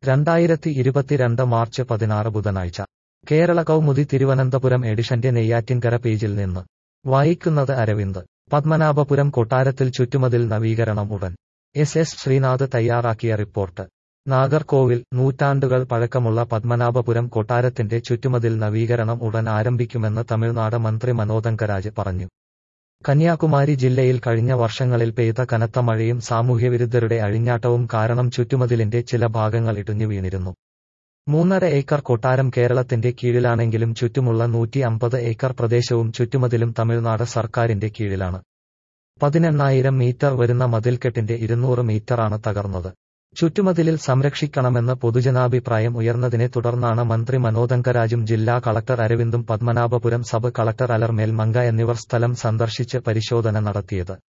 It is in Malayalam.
രണ്ടായിരത്തി ഇരുപത്തിരണ്ട് മാർച്ച് പതിനാറ് ബുധനാഴ്ച കേരള കൗമുദി തിരുവനന്തപുരം എഡിഷന്റെ നെയ്യാറ്റിൻകര പേജിൽ നിന്ന് വായിക്കുന്നത് അരവിന്ദ് പത്മനാഭപുരം കൊട്ടാരത്തിൽ ചുറ്റുമതിൽ നവീകരണം ഉടൻ എസ് എസ് ശ്രീനാഥ് തയ്യാറാക്കിയ റിപ്പോർട്ട് നാഗർകോവിൽ നൂറ്റാണ്ടുകൾ പഴക്കമുള്ള പത്മനാഭപുരം കൊട്ടാരത്തിന്റെ ചുറ്റുമതിൽ നവീകരണം ഉടൻ ആരംഭിക്കുമെന്ന് തമിഴ്നാട് മന്ത്രി മനോദങ്കരാജ് പറഞ്ഞു കന്യാകുമാരി ജില്ലയിൽ കഴിഞ്ഞ വർഷങ്ങളിൽ പെയ്ത കനത്ത മഴയും സാമൂഹ്യവിരുദ്ധരുടെ അഴിഞ്ഞാട്ടവും കാരണം ചുറ്റുമതിലിന്റെ ചില ഭാഗങ്ങൾ ഇടിഞ്ഞു വീണിരുന്നു മൂന്നര ഏക്കർ കൊട്ടാരം കേരളത്തിന്റെ കീഴിലാണെങ്കിലും ചുറ്റുമുള്ള നൂറ്റി അമ്പത് ഏക്കർ പ്രദേശവും ചുറ്റുമതിലും തമിഴ്നാട് സർക്കാരിന്റെ കീഴിലാണ് പതിനെണ്ണായിരം മീറ്റർ വരുന്ന മതിൽക്കെട്ടിന്റെ ഇരുന്നൂറ് മീറ്ററാണ് തകർന്നത് ചുറ്റുമതിലിൽ സംരക്ഷിക്കണമെന്ന് പൊതുജനാഭിപ്രായം ഉയർന്നതിനെ തുടർന്നാണ് മന്ത്രി മനോദങ്കരാജും ജില്ലാ കളക്ടർ അരവിന്ദും പത്മനാഭപുരം സബ് കളക്ടർ അലർമേൽ മങ്ക എന്നിവർ സ്ഥലം സന്ദർശിച്ച് പരിശോധന നടത്തിയത്